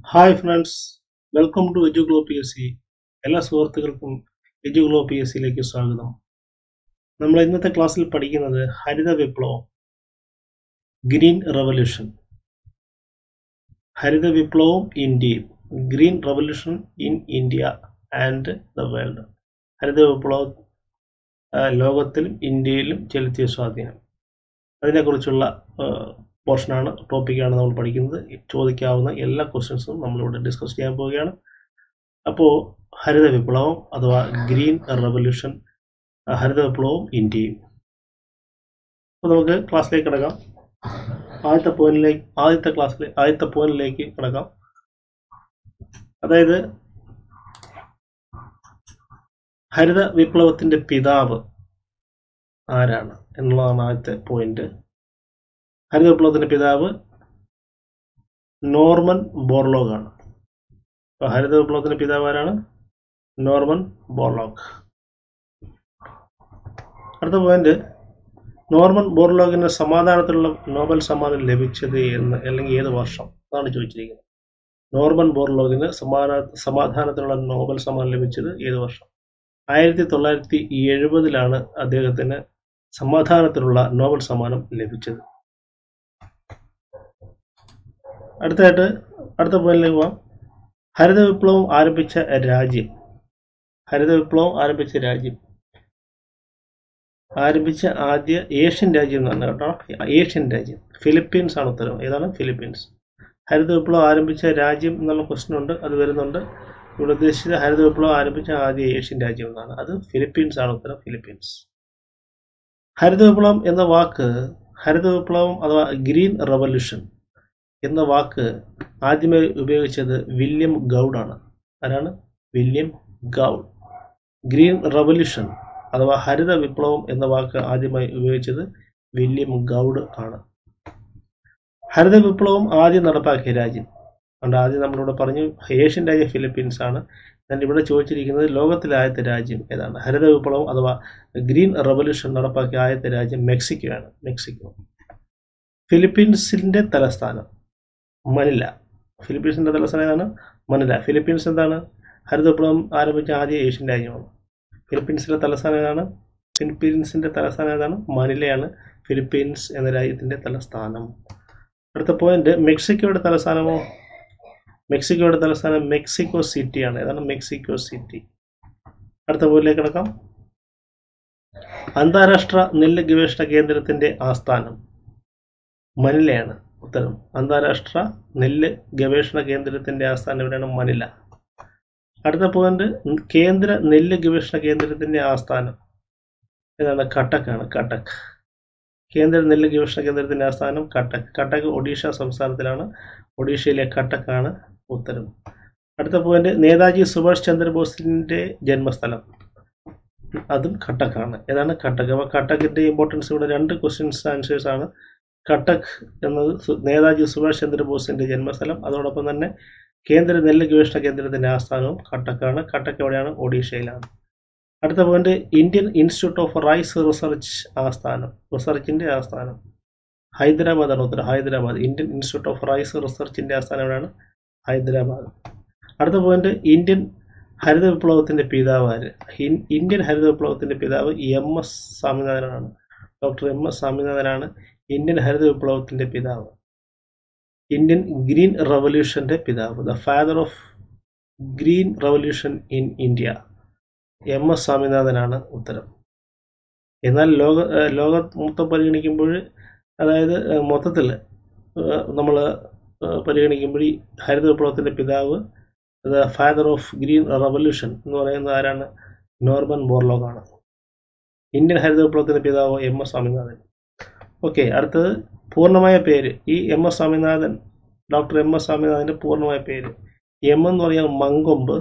hi friends welcome to Eduglow P S C എല്ലാ സുഹൃത്തുക്കൾക്കും എജുഗ്ലോ P S സിയിലേക്ക് സ്വാഗതം നമ്മൾ ഇന്നത്തെ ക്ലാസ്സിൽ പഠിക്കുന്നത് ഹരിത വിപ്ലവം ഗ്രീൻ റവല്യൂഷൻ ഹരിത വിപ്ലവം ഇന്ത്യയും green revolution in India and the world ഹരിത വിപ്ലവം ആ, ലോകത്തിലും ഇന്ത്യയിലും ചെലുത്തിയ സ്വാധീനം അതിനെക്കുറിച്ചുള്ള പോർഷനാണ് ടോപ്പിക്കാണ് നമ്മൾ പഠിക്കുന്നത് ചോദിക്കാവുന്ന എല്ലാ ക്വസ്റ്റ്യൻസും നമ്മളിവിടെ ഡിസ്കസ് ചെയ്യാൻ പോവുകയാണ് അപ്പോൾ ഹരിത വിപ്ലവം അഥവാ ഗ്രീൻ റവല്യൂഷൻ ഹരിത വിപ്ലവം ഇന്ത്യയും അപ്പോൾ നമുക്ക് ക്ലാസ്സിലേക്ക് കിടക്കാം ആദ്യത്തെ പോയിന്റിലേക്ക് ആദ്യത്തെ ക്ലാസ്സിലെ ആദ്യത്തെ പോയിന്റിലേക്ക് കിടക്കാം അതായത് ഹരിത വിപ്ലവത്തിന്റെ പിതാവ് ആരാണ് എന്നുള്ളതാണ് ആദ്യത്തെ പോയിന്റ് ഹരിത വിപ്ലവത്തിന്റെ പിതാവ് നോർമൻ ബോർലോഗ് ആണ് അപ്പൊ ഹരിത വിപ്ലവത്തിന്റെ പിതാവ് ആരാണ് നോർമൻ ബോർലോഗ് അടുത്ത പോയിന്റ് നോർമൻ ബോർലോഗിന് സമാധാനത്തിലുള്ള നോബൽ സമ്മാനം ലഭിച്ചത് എന്ന് അല്ലെങ്കിൽ ഏത് വർഷം അതാണ് ചോദിച്ചിരിക്കുന്നത് നോർമൻ ബോർലോഗിന് സമാധാന സമാധാനത്തിനുള്ള നോബൽ സമ്മാനം ലഭിച്ചത് ഏത് വർഷം ആയിരത്തി തൊള്ളായിരത്തി എഴുപതിലാണ് അദ്ദേഹത്തിന് സമാധാനത്തിനുള്ള നോബൽ സമ്മാനം ലഭിച്ചത് അടുത്തതായിട്ട് അടുത്ത പോയിന്റിലേക്ക് പോവാം ഹരിത വിപ്ലവം ആരംഭിച്ച രാജ്യം ഹരിത വിപ്ലവം ആരംഭിച്ച രാജ്യം ആരംഭിച്ച ആദ്യ ഏഷ്യൻ രാജ്യം എന്നാണ് കേട്ടോ ഏഷ്യൻ രാജ്യം ഫിലിപ്പീൻസ് ആണ് ഉത്തരം ഏതാണ് ഫിലിപ്പീൻസ് ഹരിത വിപ്ലവം ആരംഭിച്ച രാജ്യം എന്നുള്ള ക്വസ്റ്റ്യൻ ഉണ്ട് അത് വരുന്നുണ്ട് ഇവിടെ ഉദ്ദേശിച്ചത് ഹരിത വിപ്ലവം ആരംഭിച്ച ആദ്യ ഏഷ്യൻ രാജ്യം എന്നാണ് അത് ഫിലിപ്പീൻസ് ആണ് ഉത്തരം ഫിലിപ്പീൻസ് ഹരിത വിപ്ലവം എന്ന വാക്ക് ഹരിത വിപ്ലവം അഥവാ ഗ്രീൻ റവല്യൂഷൻ എന്ന വാക്ക് ആദ്യമായി ഉപയോഗിച്ചത് വില്യം ഗൗഡാണ് ആരാണ് വില്യം ഗൗഡ് ഗ്രീൻ റവല്യൂഷൻ അഥവാ ഹരിത വിപ്ലവം എന്ന വാക്ക് ആദ്യമായി ഉപയോഗിച്ചത് വില്യം ഗൗഡ് ആണ് ഹരിത വിപ്ലവം ആദ്യം നടപ്പാക്കിയ രാജ്യം അതുകൊണ്ട് ആദ്യം നമ്മളിവിടെ പറഞ്ഞു ഏഷ്യൻ രാജ്യം ഫിലിപ്പീൻസ് ആണ് എന്നാൽ ഇവിടെ ചോദിച്ചിരിക്കുന്നത് ലോകത്തിലെ ആദ്യത്തെ രാജ്യം ഏതാണ് ഹരിത വിപ്ലവം അഥവാ ഗ്രീൻ റവല്യൂഷൻ നടപ്പാക്കിയ ആദ്യത്തെ രാജ്യം മെക്സിക്കോ ആണ് മെക്സിക്കോ ഫിലിപ്പീൻസിന്റെ തലസ്ഥാനം മനില ഫിലിപ്പീൻസിന്റെ തലസ്ഥാനം ഏതാണ് മനില ഫിലിപ്പീൻസ് എന്താണ് ഹരിത വിപ്ലവം ആരംഭിച്ച ആദ്യ ഏഷ്യൻ രാജ്യമാണ് ഫിലിപ്പീൻസിന്റെ തലസ്ഥാനം ഏതാണ് ഫിലിപ്പീൻസിന്റെ തലസ്ഥാനം ഏതാണ് മനിലയാണ് ഫിലിപ്പീൻസ് എന്ന രാജ്യത്തിന്റെ തലസ്ഥാനം അടുത്ത പോയിന്റ് മെക്സിക്കോയുടെ തലസ്ഥാനമോ മെക്സിക്കോയുടെ തലസ്ഥാനം മെക്സിക്കോ സിറ്റി ആണ് ഏതാണ് മെക്സിക്കോ സിറ്റി അടുത്ത പോയിന്റിലേക്ക് കിടക്കാം അന്താരാഷ്ട്ര നെല്ല് ഗവേഷണ കേന്ദ്രത്തിന്റെ ആസ്ഥാനം മനിലയാണ് ഉത്തരം അന്താരാഷ്ട്ര നെല്ല് ഗവേഷണ കേന്ദ്രത്തിന്റെ ആസ്ഥാനം എവിടെയാണ് മനില അടുത്ത പോയിന്റ് കേന്ദ്ര നെല്ല് ഗവേഷണ കേന്ദ്രത്തിന്റെ ആസ്ഥാനം ഏതാണ് കട്ടക്കാണ് കട്ടക്ക് കേന്ദ്ര നെല്ല് ഗവേഷണ കേന്ദ്രത്തിന്റെ ആസ്ഥാനം കട്ടക്ക് കട്ടക്ക് ഒഡീഷ സംസ്ഥാനത്തിലാണ് ഒഡീഷയിലെ കട്ടക്കാണ് ഉത്തരം അടുത്ത പോയിന്റ് നേതാജി സുഭാഷ് ചന്ദ്രബോസിന്റെ ജന്മസ്ഥലം അതും കട്ടക്കാണ് ഏതാണ് കട്ടക്ക് അപ്പോൾ കട്ടക്കിന്റെ ഇമ്പോർട്ടൻസ് ഇവിടെ രണ്ട് ക്വസ്റ്റ്യൻസ് ആൻസേഴ്സ് ആണ് കട്ടക്ക് എന്നത് സു- നേതാജി സുഭാഷ് ചന്ദ്രബോസിന്റെ ജന്മസ്ഥലം അതോടൊപ്പം തന്നെ കേന്ദ്ര നെല്ല് ഗവേഷണ കേന്ദ്രത്തിന്റെ ആസ്ഥാനവും കട്ടക്കാണ് കട്ടക്ക് എവിടെയാണ് ഒഡീഷയിലാണ് അടുത്ത point Indian institute of rice research ആസ്ഥാനം റിസർച്ചിന്റെ ആസ്ഥാനം ഹൈദരാബാദ് ആണ് ഉത്തരം Hyderabad Indian institute of rice റിസർച്ചിന്റെ ആസ്ഥാനം എവിടെയാണ് ഹൈദരാബാദ് അടുത്ത പോയിന്റ് ഇന്ത്യൻ ഹരിത വിപ്ലവത്തിന്റെ പിതാവ് ആര് ഹിൻ- ഇന്ത്യൻ ഹരിത വിപ്ലവത്തിന്റെ പിതാവ് എം എസ് സ്വാമിനാഥനാണ് ഡോക്ടർ എം എസ് സ്വാമിനാഥനാണ് ഇന്ത്യൻ ഹരിത വിപ്ലവത്തിന്റെ പിതാവ് ഇന്ത്യൻ ഗ്രീൻ റവല്യൂഷന്റെ പിതാവ് the father of green revolution in India M S സ്വാമിനാഥനാണ് ഉത്തരം എന്നാൽ ലോക ഏഹ് ലോകം മൊത്തം പരിഗണിക്കുമ്പോൾ അതായത് മൊത്തത്തിൽ നമ്മൾ പരിഗണിക്കുമ്പോൾ ഈ ഹരിത വിപ്ലവത്തിന്റെ പിതാവ് the father of green revolution എന്ന് പറയുന്നത് ആരാണ് നോർമൻ ബോർലോഗ് ആണ് ഇന്ത്യൻ ഹരിത വിപ്ലവത്തിന്റെ പിതാവ് എം എസ് സ്വാമിനാഥൻ ഓക്കെ അടുത്തത് പൂർണ്ണമായ പേര് ഈ M S Swaminathan doctor M S സ്വാമിനാഥന്റെ പൂർണ്ണമായ പേര് എം എന്ന് പറഞ്ഞാൽ മങ്കൊമ്പ്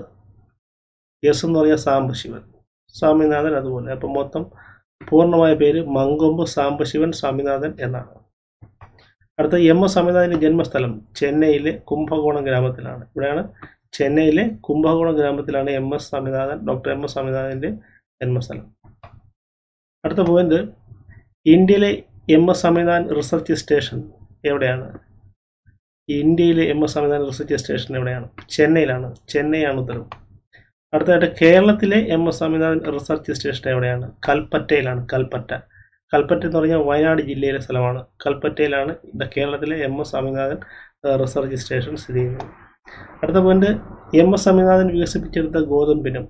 എസ് എന്ന് പറഞ്ഞാൽ സാംബശിവൻ സ്വാമിനാഥൻ അതുപോലെ അപ്പം മൊത്തം പൂർണ്ണമായ പേര് മങ്കൊമ്പ് സാംബശിവൻ സ്വാമിനാഥൻ എന്നാണ് അടുത്ത എം എസ് സ്വാമിനാഥന്റെ ജന്മസ്ഥലം ചെന്നൈയിലെ കുംഭകോണം ഗ്രാമത്തിലാണ് ഇവിടെയാണ് ചെന്നൈയിലെ കുംഭകോണം ഗ്രാമത്തിലാണ് M S Swaminathan doctor M S സ്വാമിനാഥന്റെ ജന്മസ്ഥലം അടുത്ത പോയിന്റ് ഇന്ത്യയിലെ M S Swaminathan research station എവിടെയാണ് ഇന്ത്യയിലെ M S Swaminathan research station എവിടെയാണ് ചെന്നൈയിലാണ് ചെന്നൈയാണ് ഉത്തരം അടുത്തതായിട്ട് കേരളത്തിലെ M S Swaminathan research station എവിടെയാണ് കൽപ്പറ്റയിലാണ് കൽപ്പറ്റ കൽപ്പറ്റ എന്ന് പറഞ്ഞാൽ വയനാട് ജില്ലയിലെ സ്ഥലമാണ് കൽപ്പറ്റയിലാണ് ഇത് കേരളത്തിലെ M S Swaminathan research station സ്ഥിതി ചെയ്യുന്നത് അടുത്ത പോയിന്റ് എം എസ് സ്വാമിനാഥൻ വികസിപ്പിച്ചെടുത്ത ഗോതമ്പിനും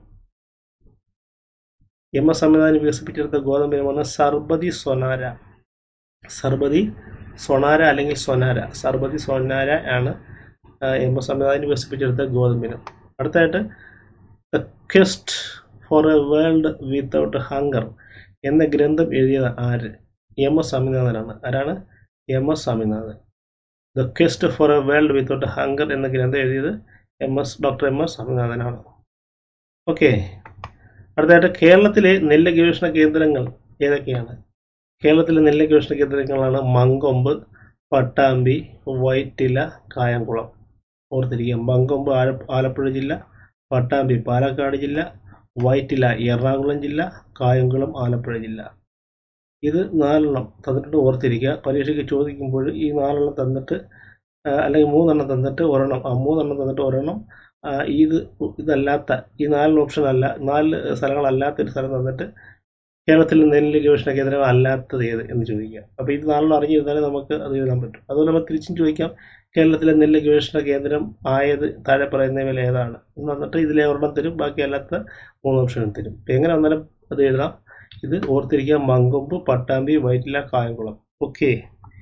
എം എസ് സ്വാമിനാഥൻ വികസിപ്പിച്ചെടുത്ത ഗോതമ്പിനുമാണ് സർബതി സൊനാര സർബതി സൊണാര അല്ലെങ്കിൽ സൊനാര സർബതി സൊനാര ആണ് എം എസ് സ്വാമിനാഥൻ വികസിപ്പിച്ചെടുത്ത ഗോതമ്പിനും അടുത്തായിട്ട് the quest for a world without hunger എന്ന ഗ്രന്ഥം എഴുതിയത് ആര് എം എസ് സ്വാമിനാഥനാണ് ആരാണ് M S Swaminathan the quest for a world without hunger എന്ന ഗ്രന്ഥം എഴുതിയത് M S doctor M S സ്വാമിനാഥനാണ് ഓക്കെ അടുത്തതായിട്ട് കേരളത്തിലെ നെല്ല് ഗവേഷണ കേന്ദ്രങ്ങൾ ഏതൊക്കെയാണ് കേരളത്തിലെ നെല്ല് ഗവേഷണ കേന്ദ്രങ്ങളാണ് മങ്കൊമ്പ് പട്ടാമ്പി വൈറ്റില കായംകുളം ഓർത്തിരിക്കുക മങ്കൊമ്പ് ആല ആലപ്പുഴ ജില്ല പട്ടാമ്പി പാലക്കാട് ജില്ല വൈറ്റില എറണാകുളം ജില്ല കായംകുളം ആലപ്പുഴ ജില്ല ഇത് നാലെണ്ണം തന്നിട്ട് ഓർത്തിരിക്കുക പരീക്ഷയ്ക്ക് ചോദിക്കുമ്പോൾ ഈ നാലെണ്ണം തന്നിട്ട് ആ, അല്ലെങ്കിൽ മൂന്നെണ്ണം തന്നിട്ട് ഒരെണ്ണം ആ മൂന്നെണ്ണം തന്നിട്ട് ഒരെണ്ണം ആ, ഇത് ഇതല്ലാത്ത ഈ നാല് ഓപ്ഷൻ അല്ല നാല് സ്ഥലങ്ങളല്ലാത്ത ഒരു സ്ഥലം തന്നിട്ട് കേരളത്തിൽ നെല്ല് ഗവേഷണ കേന്ദ്രം അല്ലാത്തത് ഏത് എന്ന് ചോദിക്കുക അപ്പോൾ ഇത് നാലെണ്ണം അറിഞ്ഞിരുന്നാലേ നമുക്ക് അത് എഴുതാൻ പറ്റും അതുപോലെ നമുക്ക് തിരിച്ചും ചോദിക്കാം കേരളത്തിലെ നെല്ല് ഗവേഷണ കേന്ദ്രം ആയത് താഴെ പറയുന്നവയിൽ ഏതാണ് എന്ന് വന്നിട്ട് ഇതിലെ ഒരെണ്ണം തരും ബാക്കി അല്ലാത്ത മൂന്ന് ഓപ്ഷൻ തരും അപ്പോൾ എങ്ങനെ വന്നാലും അത് എഴുതാം ഇത് ഓർത്തിരിക്കുക മങ്കൊമ്പ് പട്ടാമ്പി വൈറ്റില കായംകുളം ഓക്കെ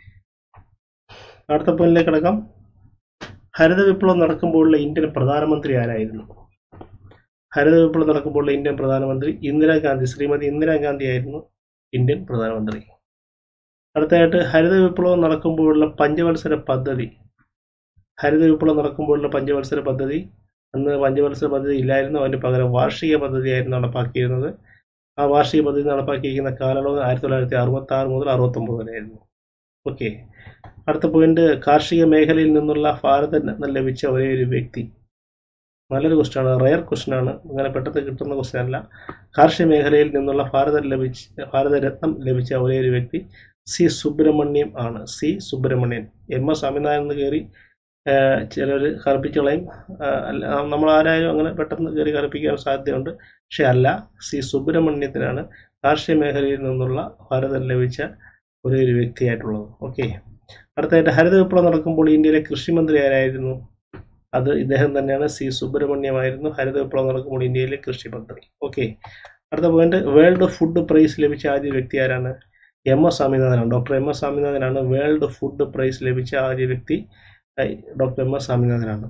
അടുത്ത പോയിന്റിലേക്ക് കിടക്കാം ഹരിത വിപ്ലവം നടക്കുമ്പോഴുള്ള ഇന്ത്യൻ പ്രധാനമന്ത്രി ആരായിരുന്നു ഹരിത വിപ്ലവം നടക്കുമ്പോഴുള്ള ഇന്ത്യൻ പ്രധാനമന്ത്രി ഇന്ദിരാഗാന്ധി ശ്രീമതി ഇന്ദിരാഗാന്ധി ആയിരുന്നു ഇന്ത്യൻ പ്രധാനമന്ത്രി അടുത്തതായിട്ട് ഹരിത വിപ്ലവം നടക്കുമ്പോഴുള്ള പഞ്ചവത്സര പദ്ധതി ഹരിത വിപ്ലവം നടക്കുമ്പോഴുള്ള പഞ്ചവത്സര പദ്ധതി അന്ന് പഞ്ചവത്സര പദ്ധതി ഇല്ലായിരുന്നു അതിന് പകരം വാർഷിക പദ്ധതിയായിരുന്നു നടപ്പാക്കിയിരുന്നത് ആ വാർഷിക പദ്ധതി നടപ്പാക്കിയിരിക്കുന്ന കാലയളവ് ആയിരത്തി തൊള്ളായിരത്തി അറുപത്തി ആറ് മുതൽ അറുപത്തൊമ്പത് വരെയായിരുന്നു ഓക്കെ അടുത്ത പോയിന്റ് കാർഷിക മേഖലയിൽ നിന്നുള്ള ഭാരതരത്നം ലഭിച്ച ഒരേ ഒരു വ്യക്തി നല്ലൊരു ക്വസ്റ്റ്യൻ ആണ് റയർ ക്വസ്റ്റ്യൻ ആണ് അങ്ങനെ പെട്ടെന്ന് കിട്ടുന്ന ക്വസ്റ്റ്യൻ അല്ല കാർഷിക മേഖലയിൽ നിന്നുള്ള ഭാരത ലഭിച്ച ഭാരതരത്നം ലഭിച്ച ഒരേ ഒരു വ്യക്തി സി സുബ്രഹ്മണ്യം ആണ് C Subramanian M S Swaminathan എന്ന് കയറി ചിലർ കറുപ്പിച്ച് കളയും ആ, അല്ല നമ്മൾ ആരായാലും അങ്ങനെ പെട്ടെന്ന് കയറി കറുപ്പിക്കാൻ സാധ്യതയുണ്ട് പക്ഷെ അല്ല സി സുബ്രഹ്മണ്യത്തിനാണ് കാർഷിക മേഖലയിൽ നിന്നുള്ള ഭാരതം ലഭിച്ച ഒരേ ഒരു വ്യക്തിയായിട്ടുള്ളത് ഓക്കെ അടുത്തായിട്ട് ഹരിത വിപ്ലവം നടക്കുമ്പോൾ ഇന്ത്യയിലെ കൃഷിമന്ത്രി ആരായിരുന്നു അത് ഇദ്ദേഹം തന്നെയാണ് സി സുബ്രഹ്മണ്യമായിരുന്നു ഹരിത വിപ്ലവം നടക്കുമ്പോൾ ഇന്ത്യയിലെ കൃഷിമന്ത്രി ഓക്കെ അടുത്ത പോയിന്റ് വേൾഡ് ഫുഡ് പ്രൈസ് ലഭിച്ച ആദ്യ വ്യക്തി ആരാണ് എം എസ് സ്വാമിനാഥനാണ് ഡോക്ടർ എം എസ് സ്വാമിനാഥനാണ് വേൾഡ് ഫുഡ് പ്രൈസ് ലഭിച്ച ആദ്യ വ്യക്തി ഡോക്ടർ എം എസ് സ്വാമിനാഥനാണ്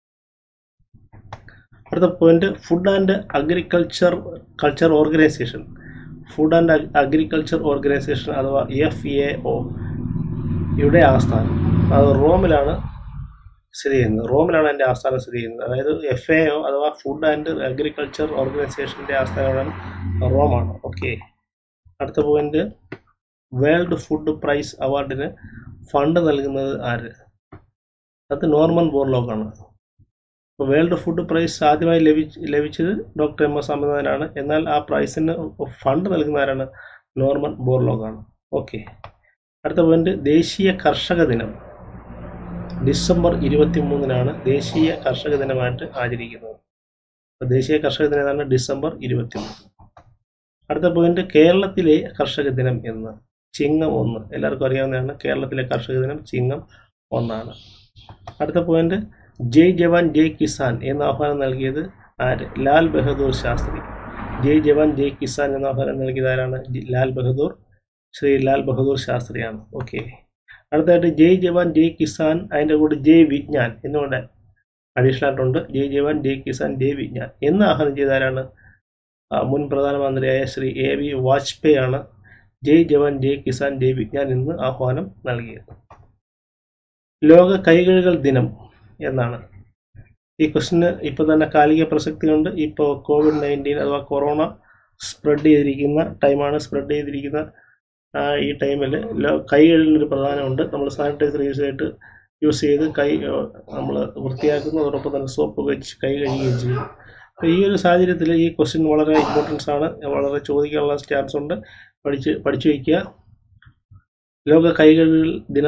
അടുത്ത point food and agriculture culture organisation food and agriculture organisation അഥവാ എഫ് എ ഒ ഇവിടെ ആസ്ഥാനം അത് റോമിലാണ് സ്ഥിതി ചെയ്യുന്നത് റോമിലാണ് എൻ്റെ ആസ്ഥാനം സ്ഥിതി ചെയ്യുന്നത് അതായത് എഫ് എ ഒ അഥവാ ഫുഡ് ആൻഡ് അഗ്രികൾച്ചർ ഓർഗനൈസേഷൻ്റെ ആസ്ഥാനം റോമാണ് ഓക്കെ അടുത്ത പോയിന്റ് വേൾഡ് ഫുഡ് പ്രൈസ് അവാർഡിന് ഫണ്ട് നൽകുന്നത് ആര് അത് നോർമൻ ബോർലോക്കാണ് അപ്പോൾ വേൾഡ് ഫുഡ് പ്രൈസ് ആദ്യമായി ലഭിച്ച് ലഭിച്ചത് ഡോക്ടർ എം എസ് സ്വാമിനാഥനാണ് എന്നാൽ ആ പ്രൈസിന് ഫണ്ട് നൽകുന്ന ആരാണ് നോർമൻ ബോർലോക്കാണ് ഓക്കെ അടുത്ത പോയിന്റ് ദേശീയ കർഷക ദിനം ഡിസംബർ ഇരുപത്തി മൂന്നിനാണ് ദേശീയ കർഷക ദിനമായിട്ട് ആചരിക്കുന്നത് അപ്പോൾ ദേശീയ കർഷക ദിനം ഏതാണ് ഡിസംബർ ഇരുപത്തി മൂന്ന് അടുത്ത പോയിന്റ് കേരളത്തിലെ കർഷക ദിനം എന്ന് ചിങ്ങം ഒന്ന് എല്ലാവർക്കും അറിയാവുന്നതാണ് കേരളത്തിലെ കർഷക ദിനം ചിങ്ങം ഒന്നാണ് അടുത്ത പോയിന്റ് ജയ് ജവാൻ ജയ് കിസാൻ എന്ന ആഹ്വാനം നൽകിയത് ആര് ലാൽ ബഹദൂർ ശാസ്ത്രി ജയ് ജവാൻ ജയ് കിസാൻ എന്ന ആഹ്വാനം നൽകിയത് ആരാണ് ജി- ലാൽ ബഹദൂർ ശ്രീ ലാൽ ബഹദൂർ ശാസ്ത്രിയാണ് ഓക്കെ അടുത്തായിട്ട് ജയ് ജവാൻ ജയ് കിസാൻ അതിൻ്റെ കൂടെ ജയ് വിജ്ഞാൻ എന്നുകൊണ്ട് അഡീഷണൽ ആയിട്ടുണ്ട് ജയ് ജവാൻ ജയ് കിസാൻ ജയ് വിജ്ഞാൻ എന്ന് ആഹ്വാനം ചെയ്ത ആരാണ് ആ, മുൻ പ്രധാനമന്ത്രിയായ ശ്രീ എ വി വാജ്പേയി ആണ് ജയ് ജവാൻ ജയ് കിസാൻ ജയ് വിജ്ഞാൻ എന്ന് ആഹ്വാനം നൽകിയത് ലോക കൈകഴുകൽ ദിനം എന്നാണ് ഈ ക്വസ്റ്റിന് ഇപ്പോൾ തന്നെ കാലിക പ്രസക്തിയുണ്ട് ഇപ്പോൾ കോവിഡ് നയൻറ്റീൻ അഥവാ കൊറോണ സ്പ്രെഡ് ചെയ്തിരിക്കുന്ന ടൈമാണ് സ്പ്രെഡ് ചെയ്തിരിക്കുന്ന ആ, ഈ ടൈമിൽ കൈ കഴുകുന്നൊരു പ്രധാനമുണ്ട് നമ്മൾ സാനിറ്റൈസർ യൂസ് ആയിട്ട് യൂസ് ചെയ്ത് കൈ നമ്മൾ വൃത്തിയാക്കുന്നതോടൊപ്പം തന്നെ സോപ്പ് വെച്ച് കൈ കഴുകുകയും ചെയ്യും അപ്പോൾ ഈ ഒരു സാഹചര്യത്തിൽ ഈ ക്വസ്റ്റ്യൻ വളരെ ഇമ്പോർട്ടൻസ് ആണ് വളരെ ചോദിക്കാനുള്ള ചാൻസ് ഉണ്ട് പഠിച്ച് പഠിച്ചു വയ്ക്കുക ലോക കൈകഴുകൽ ദിനം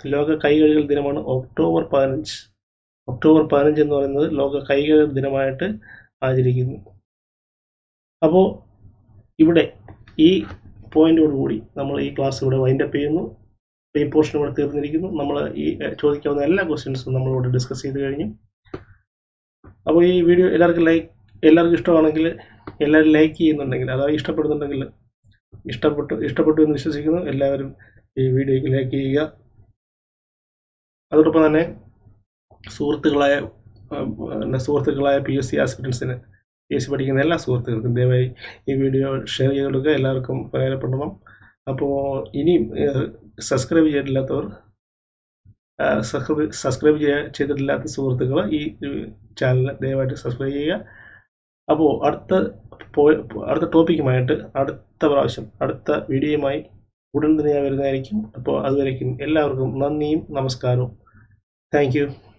ലോക കൈകഴുകൽ ദിനമാണ് ഒക്ടോബർ പതിനഞ്ച് ഒക്ടോബർ പതിനഞ്ച് എന്ന് പറയുന്നത് ലോക കൈകഴുകൽ ദിനമായിട്ട് ആചരിക്കുന്നു അപ്പോൾ ഇവിടെ ഈ പോയിന്റോടുകൂടി നമ്മൾ ഈ ക്ലാസ് ഇവിടെ വൈൻഡപ്പ് ചെയ്യുന്നു ഈ പോർഷൻ ഇവിടെ തീർന്നിരിക്കുന്നു നമ്മൾ ഈ എഹ്, ചോദിക്കാവുന്ന എല്ലാ ക്വസ്റ്റ്യൻസും നമ്മളിവിടെ ഡിസ്കസ് ചെയ്ത് കഴിഞ്ഞു അപ്പോൾ ഈ വീഡിയോ എല്ലാവർക്കും ലൈക്ക് എല്ലാവർക്കും ഇഷ്ടമാണെങ്കിൽ എല്ലാവരും ലൈക്ക് ചെയ്യുന്നുണ്ടെങ്കിൽ അതായത് ഇഷ്ടപ്പെടുന്നുണ്ടെങ്കിൽ ഇഷ്ടപ്പെട്ടു ഇഷ്ടപ്പെട്ടു എന്ന് വിശ്വസിക്കുന്നു എല്ലാവരും ഈ വീഡിയോയ്ക്ക് ലൈക്ക് ചെയ്യുക അതോടൊപ്പം തന്നെ സുഹൃത്തുക്കളായ ആ, പിന്നെ സുഹൃത്തുക്കളായ പി എസ് സി ആസ്പിറൻസിന് പി എസ് സി പഠിക്കുന്ന എല്ലാ സുഹൃത്തുക്കൾക്കും ദയവായി ഈ വീഡിയോ ഷെയർ ചെയ്ത് കൊടുക്കുക എല്ലാവർക്കും പ്രയോജനപ്പെടണം അപ്പോൾ ഇനിയും സബ്സ്ക്രൈബ് ചെയ്തിട്ടില്ലാത്തവർ സബ്സ്ക്രൈബ് സബ്സ്ക്രൈബ് ചെയ്തിട്ടില്ലാത്ത സുഹൃത്തുക്കൾ ഈ ചാനൽ ദയവായിട്ട് സബ്സ്ക്രൈബ് ചെയ്യുക അപ്പോൾ അടുത്ത പോയ അടുത്ത ടോപ്പിക്കുമായിട്ട് അടുത്ത പ്രാവശ്യം അടുത്ത വീഡിയോയുമായി ഉടൻ തന്നെ ഞാൻ വരുന്നതായിരിക്കും അപ്പോൾ അതുവരേക്കും എല്ലാവർക്കും നന്ദിയും നമസ്കാരവും താങ്ക് യു